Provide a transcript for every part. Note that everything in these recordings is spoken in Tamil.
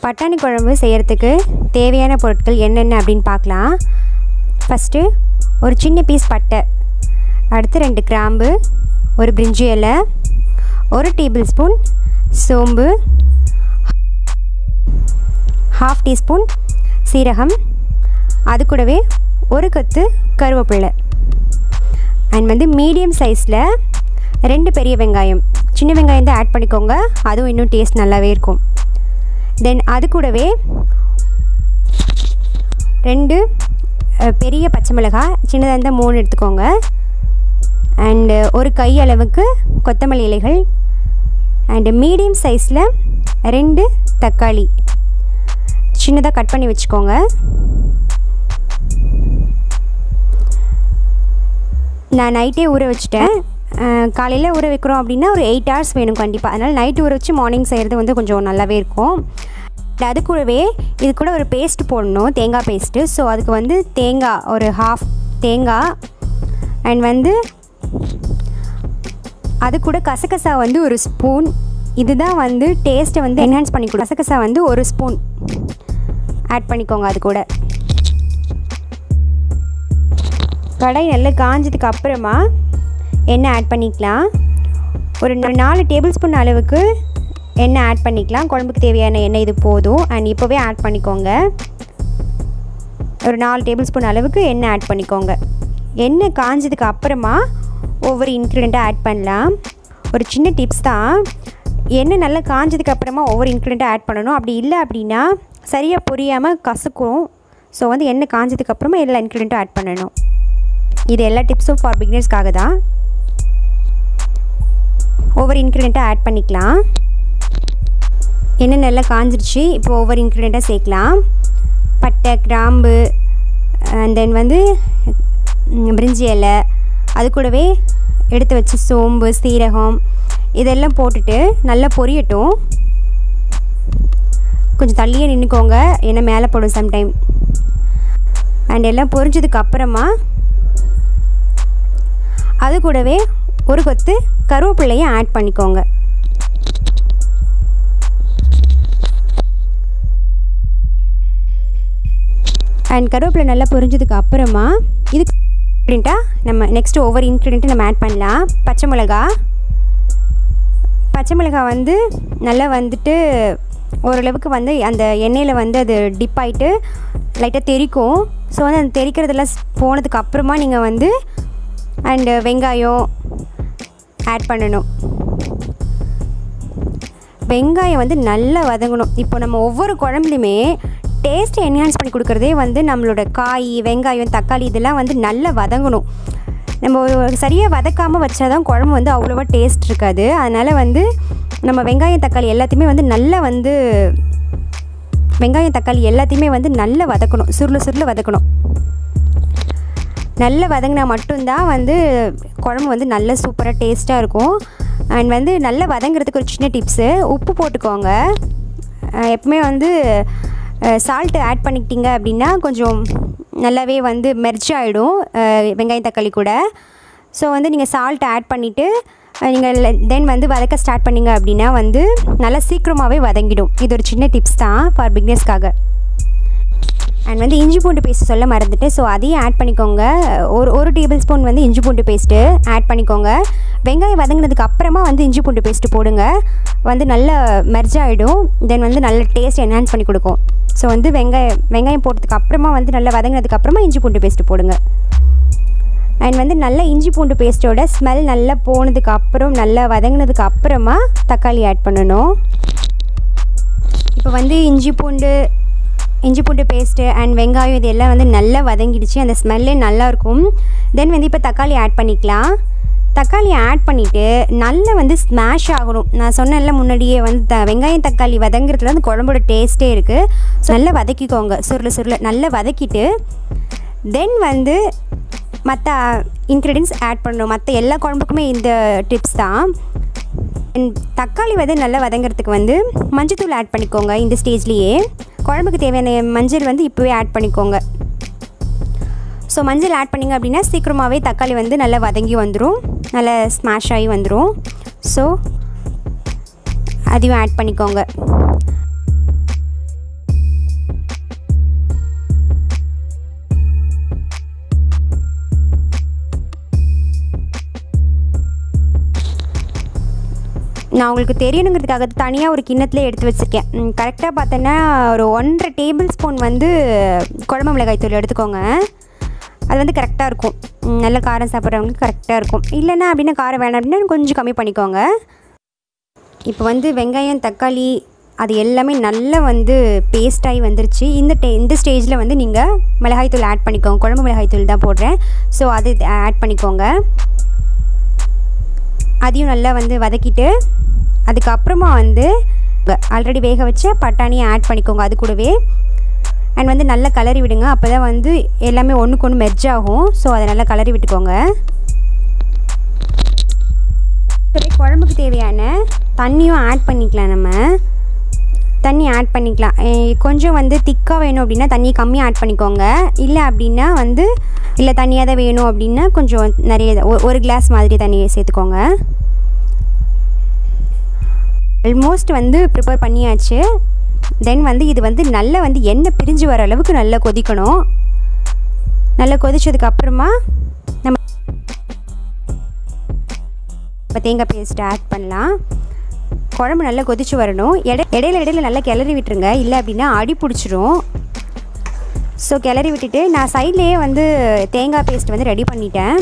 பட்டாணி குழம்பு செய்கிறதுக்கு தேவையான பொருட்கள் என்னென்ன அப்படின்னு பார்க்கலாம் ஃபஸ்ட்டு ஒரு சின்ன பீஸ் பட்டை அடுத்து ரெண்டு கிராம்பு ஒரு பிரிஞ்சி இலை ஒரு டேபிள் ஸ்பூன் சோம்பு ஹாஃப் டீஸ்பூன் சீரகம் அது கூடவே ஒரு கொத்து கருவேப்பிலை அண்ட் வந்து மீடியம் சைஸில் ரெண்டு பெரிய வெங்காயம் சின்ன வெங்காயம் தான் ஆட் பண்ணிக்கோங்க அதுவும் இன்னும் டேஸ்ட் நல்லாவே இருக்கும் தென் அது கூடவே ரெண்டு அஹ், பெரிய பச்சை மிளகாய் சின்னதாக இருந்தால் மூணு எடுத்துக்கோங்க அண்டு ஒரு கை அளவுக்கு கொத்தமல்லி இலைகள் அண்டு மீடியம் சைஸில் ரெண்டு தக்காளி சின்னதாக கட் பண்ணி வச்சுக்கோங்க நான் நைட்டே ஊற வச்சுட்டேன் காலையில் ஊற வைக்கிறோம் அப்படின்னா ஒரு எயிட் ஹவர்ஸ் வேணும் கண்டிப்பாக அதனால் நைட் ஊற வச்சு மார்னிங் செய்கிறது வந்து கொஞ்சம் நல்லாவே இருக்கும் அது கூடவே இது கூட ஒரு பேஸ்ட் போடணும் தேங்காய் பேஸ்ட்டு ஸோ அதுக்கு வந்து தேங்காய் ஒரு ஹாஃப் தேங்காய் அண்ட் வந்து அது கூட கசகசா வந்து ஒரு ஸ்பூன் இதுதான் வந்து டேஸ்ட்டை வந்து என்ஹான்ஸ் பண்ணி கொடு கசகசா வந்து ஒரு ஸ்பூன் ஆட் பண்ணிக்கோங்க அது கூட கடாய் நல்லா காஞ்சதுக்கு அப்புறமா எண்ணெய் ஆட் பண்ணிக்கலாம் ஒரு நா- நாலு டேபிள் ஸ்பூன் அளவுக்கு எண்ணெய் ஆட் பண்ணிக்கலாம் குழம்புக்கு தேவையான எண்ணெய் இது போதும் அண்ட் இப்போவே ஆட் பண்ணிக்கோங்க ஒரு நாலு டேபிள் ஸ்பூன் அளவுக்கு எண்ணெய் ஆட் பண்ணிக்கோங்க எண்ணெய் காஞ்சதுக்கு அப்புறமா ஒவ்வொரு இன்க்ரீடியண்ட்டாக ஆட் பண்ணலாம் ஒரு சின்ன டிப்ஸ் தான் எண்ணெய் நல்லா காஞ்சதுக்கு அப்புறமா ஒவ்வொரு இன்க்ரீடியண்ட்டாக ஆட் பண்ணணும் அப்படி இல்லை அப்படின்னா சரியாக புரியாமல் கசக்கும் ஸோ வந்து எண்ணெய் காஞ்சதுக்கு அப்புறமா எல்லா இன்க்ரீடியண்ட்டும் ஆட் பண்ணணும் இது எல்லா டிப்ஸும் ஃபார் பிகினர்ஸ்க்காக தான் ஒவ்வொரு இன்க்ரீடியண்ட்டாக ஆட் பண்ணிக்கலாம் எண்ணெய் நல்லா காஞ்சிருச்சு இப்போ ஒவ்வொரு இன்க்ரீடியண்ட்டாக சேர்க்கலாம் பட்டை கிராம்பு அண்ட் தென் வந்து ம், பிரிஞ்சி இலை அது கூடவே எடுத்து வச்ச சோம்பு சீரகம் இதெல்லாம் போட்டுட்டு நல்லா பொரியட்டும் கொஞ்சம் தள்ளியே நின்றுக்கோங்க ஏன்னா மேலே போடும் சம்டைம் அண்ட் எல்லாம் பொரிஞ்சதுக்கு அப்புறமா அது கூடவே ஒரு கொத்து கருவேப்பிலையை ஆட் பண்ணிக்கோங்க அண்ட் கருவேப்பிலை நல்லா பொரிஞ்சதுக்கு அப்புறமா இது அப்படின்ட்டா நம்ம நெக்ஸ்ட் ஒவ்வொரு இன்க்ரீடியண்ட்டும் நம்ம ஆட் பண்ணலாம் பச்சை மிளகா பச்சை மிளகாய் வந்து நல்லா வந்துட்டு ஓரளவுக்கு வந்து அந்த எண்ணெயில் வந்து அது டிப் ஆகிட்டு லைட்டாக தெறிக்கும் ஸோ வந்து அந்த தெறிக்கிறதெல்லாம் ஸ்- போனதுக்கு அப்புறமா நீங்கள் வந்து அண்டு வெங்காயம் ஆட் பண்ணணும் வெங்காயம் வந்து நல்லா வதங்கணும் இப்போ நம்ம ஒவ்வொரு குழம்புலையுமே டேஸ்ட்டை என்ஹான்ஸ் பண்ணி கொடுக்குறதே வந்து நம்மளோட காய் வெங்காயம் தக்காளி இதெல்லாம் வந்து நல்லா வதங்கணும் நம்ம ஒரு சரியாக வதக்காமல் வச்சா தான் குழம்பு வந்து அவ்வளோவா டேஸ்ட் இருக்காது அதனால் வந்து நம்ம வெங்காயம் தக்காளி எல்லாத்தையுமே வந்து நல்லா வந்து வெங்காயம் தக்காளி எல்லாத்தையுமே வந்து நல்லா வதக்கணும் சுருள சுருள வதக்கணும் நல்லா வதங்கினா மட்டும்தான் வந்து குழம்பு வந்து நல்ல சூப்பராக டேஸ்ட்டாக இருக்கும் அண்ட் வந்து நல்லா வதங்குறதுக்கு ஒரு சின்ன டிப்ஸு உப்பு போட்டுக்கோங்க அஹ் எப்பவுமே வந்து சால்ட்டு ஆட் பண்ணிக்கிட்டீங்க அப்படின்னா கொஞ்சம் நல்லாவே வந்து மெர்ஜ் ஆகிடும் வெங்காயம் தக்காளி கூட ஸோ வந்து நீங்கள் சால்ட் ஆட் பண்ணிவிட்டு நீங்கள் தென் வந்து வதக்க ஸ்டார்ட் பண்ணீங்க அப்படின்னா வந்து நல்லா சீக்கிரமாகவே வதங்கிடும் இது ஒரு சின்ன டிப்ஸ் தான் ஃபார் பிக்னஸ்க்காக அண்ட் வந்து இஞ்சி பூண்டு பேஸ்ட் சொல்ல மறந்துட்டு ஸோ அதையும் ஆட் பண்ணிக்கோங்க ஒரு ஒரு டேபிள் ஸ்பூன் வந்து இஞ்சி பூண்டு பேஸ்ட்டு ஆட் பண்ணிக்கோங்க வெங்காயம் வதங்கினதுக்கு அப்புறமா வந்து இஞ்சி பூண்டு பேஸ்ட்டு போடுங்க வந்து நல்லா மெர்ஜ் ஆகிடும் தென் வந்து நல்ல டேஸ்ட் என்ஹான்ஸ் பண்ணி கொடுக்கும் ஸோ வந்து வெங்காயம் வெங்காயம் போட்டதுக்கு அப்புறமா வந்து நல்லா வதங்கினதுக்கு அப்புறமா இஞ்சி பூண்டு பேஸ்ட்டு போடுங்க அண்ட் வந்து நல்ல இஞ்சி பூண்டு பேஸ்ட்டோட ஸ்மெல் நல்லா போனதுக்கு அப்புறம் நல்லா வதங்கினதுக்கு அப்புறமா தக்காளி ஆட் பண்ணணும் இப்போ வந்து இஞ்சி பூண்டு இஞ்சி பூண்டு பேஸ்ட்டு அண்ட் வெங்காயம் இது எல்லாம் வந்து நல்லா வதங்கிடுச்சு அந்த ஸ்மெல்லே நல்லாயிருக்கும் தென் வந்து இப்போ தக்காளி ஆட் பண்ணிக்கலாம் தக்காளி ஆட் பண்ணிவிட்டு நல்லா வந்து ஸ்மாஷ் ஆகணும் நான் சொன்னேன்ல முன்னாடியே வந்து த வெங்காயம் தக்காளி வதங்குறதுல வந்து குழம்போட டேஸ்ட்டே இருக்குது ஸோ நல்லா வதக்கிக்கோங்க சுருள சுருள நல்லா வதக்கிட்டு தென் வந்து மற்ற இன்க்ரீடியன்ஸ் ஆட் பண்ணணும் மற்ற எல்லா குழம்புக்குமே இந்த டிப்ஸ் தான் And தக்காளி வந்து நல்லா வதங்குறதுக்கு வந்து மஞ்சத்தூள் ஆட் பண்ணிக்கோங்க இந்த ஸ்டேஜ்லேயே குழம்புக்கு தேவையான மஞ்சள் வந்து இப்போவே ஆட் பண்ணிக்கோங்க ஸோ மஞ்சள் ஆட் பண்ணிங்க அப்படின்னா சீக்கிரமாகவே தக்காளி வந்து நல்லா வதங்கி வந்துடும் நல்லா ஸ்மாஷ் ஆகி வந்துடும் ஸோ அதையும் ஆட் பண்ணிக்கோங்க நான் உங்களுக்கு தெரியணுங்கிறதுக்காக தனியாக ஒரு கிண்ணத்தில் எடுத்து வச்சுருக்கேன் கரெக்டாக பார்த்தோன்னா ஒரு ஒன்றரை டேபிள் ஸ்பூன் வந்து குழம்பு மிளகாய் தூள் எடுத்துக்கோங்க அது வந்து கரெக்டாக இருக்கும் ம், நல்ல காரம் சாப்பிட்றவங்களுக்கு கரெக்டாக இருக்கும் இல்லைன்னா அப்படின்னா காரம் வேணாம் அப்படின்னா கொஞ்சம் கம்மி பண்ணிக்கோங்க இப்போ வந்து வெங்காயம் தக்காளி அது எல்லாமே நல்லா வந்து பேஸ்ட் ஆகி வந்துருச்சு இந்த டே இந்த ஸ்டேஜில் வந்து நீங்கள் மிளகாய்த்தூள் ஆட் பண்ணிக்கோங்க குழம்பு மிளகாய்த்தூள் தான் போடுறேன் ஸோ அது ஆட் பண்ணிக்கோங்க அதையும் நல்லா வந்து வதக்கிட்டு அதுக்கப்புறமா வந்து ஆல்ரெடி வேக வச்ச பட்டாணியை ஆட் பண்ணிக்கோங்க அது கூடவே அண்ட் வந்து நல்லா கலரி விடுங்க அப்போ தான் வந்து எல்லாமே ஒன்றுக்கு ஒன்று மெர்ஜ் ஆகும் ஸோ அதை நல்லா கலரி விட்டுக்கோங்க சரி குழம்புக்கு தேவையான தண்ணியும் ஆட் பண்ணிக்கலாம் நம்ம தண்ணி ஆட் பண்ணிக்கலாம் அஹ் கொஞ்சம் வந்து திக்காக வேணும் அப்படின்னா தண்ணி கம்மியாக ஆட் பண்ணிக்கோங்க இல்லை அப்படின்னா வந்து இல்லை தண்ணியாக தான் வேணும் அப்படின்னா கொஞ்சம் நிறைய ஒ- ஒரு கிளாஸ் மாதிரி தண்ணியை சேர்த்துக்கோங்க ஆல்மோஸ்ட் வந்து ப்ரிப்பேர் பண்ணியாச்சு தென் வந்து இது வந்து நல்லா வந்து எண்ணெய் பிரிஞ்சு வர அளவுக்கு நல்லா கொதிக்கணும் நல்லா கொதிச்சதுக்கு அப்புறமா நம்ம இப்போ தேங்காய் பேஸ்ட் ஆட் பண்ணலாம் குழம்பு நல்லா கொதிச்சு வரணும் இட இடையில இடையில நல்லா கிளறி விட்டுருங்க இல்லை அப்படின்னா அடி பிடிச்சிரும் ஸோ கிளறி விட்டுட்டு நான் சைட்லேயே வந்து தேங்காய் பேஸ்ட் வந்து ரெடி பண்ணிட்டேன்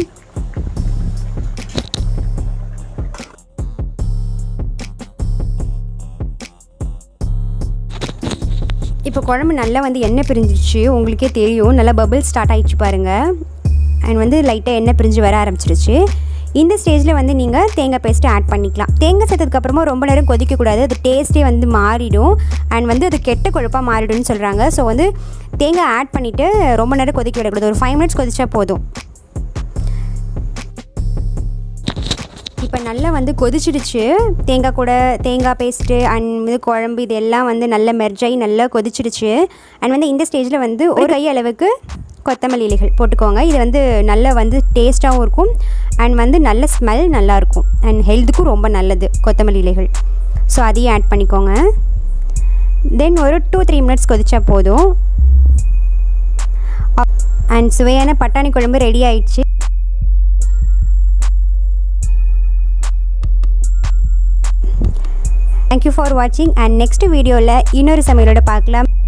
இப்போ குழம்பு நல்லா வந்து எண்ணெய் பிரிஞ்சிருச்சு உங்களுக்கே தெரியும் நல்லா பபிள் ஸ்டார்ட் ஆயிடுச்சு பாருங்கள் அண்ட் வந்து லைட்டாக எண்ணெய் பிரிஞ்சு வர ஆரம்பிச்சிருச்சு இந்த ஸ்டேஜில் வந்து நீங்கள் தேங்காய் பேஸ்ட்டு ஆட் பண்ணிக்கலாம் தேங்காய் சேர்த்ததுக்கப்புறமா ரொம்ப நேரம் கொதிக்கக்கூடாது அது டேஸ்ட்டே வந்து மாறிடும் அண்ட் வந்து அது கெட்ட கொழுப்பாக மாறிடும்னு சொல்கிறாங்க ஸோ வந்து தேங்காய் ஆட் பண்ணிவிட்டு ரொம்ப நேரம் கொதிக்க விடக்கூடாது ஒரு ஃபைவ் மினிட்ஸ் கொதிச்சா போதும் இப்போ நல்லா வந்து கொதிச்சிடுச்சு தேங்காய் கூட தேங்காய் பேஸ்ட்டு அண்ட் இது குழம்பு இது எல்லாம் வந்து நல்லா மெர்ஜாகி நல்லா கொதிச்சிடுச்சு அண்ட் வந்து இந்த ஸ்டேஜில் வந்து ஒரு கை அளவுக்கு கொத்தமல்லி இலைகள் போட்டுக்கோங்க இது வந்து நல்லா வந்து டேஸ்ட்டாகவும் இருக்கும் அண்ட் வந்து நல்ல ஸ்மெல் நல்லாயிருக்கும் அண்ட் ஹெல்த்துக்கும் ரொம்ப நல்லது கொத்தமல்லி இலைகள் ஸோ அதையும் ஆட் பண்ணிக்கோங்க தென் ஒரு டூ த்ரீ மினிட்ஸ் கொதிச்சா போதும் அண்ட் சுவையான பட்டாணி குழம்பு ரெடி ஆயிடுச்சு தேங்க்யூ ஃபார் வாட்சிங் அண்ட் நெக்ஸ்ட் வீடியோவில் இன்னொரு சமையலோட பார்க்கலாம்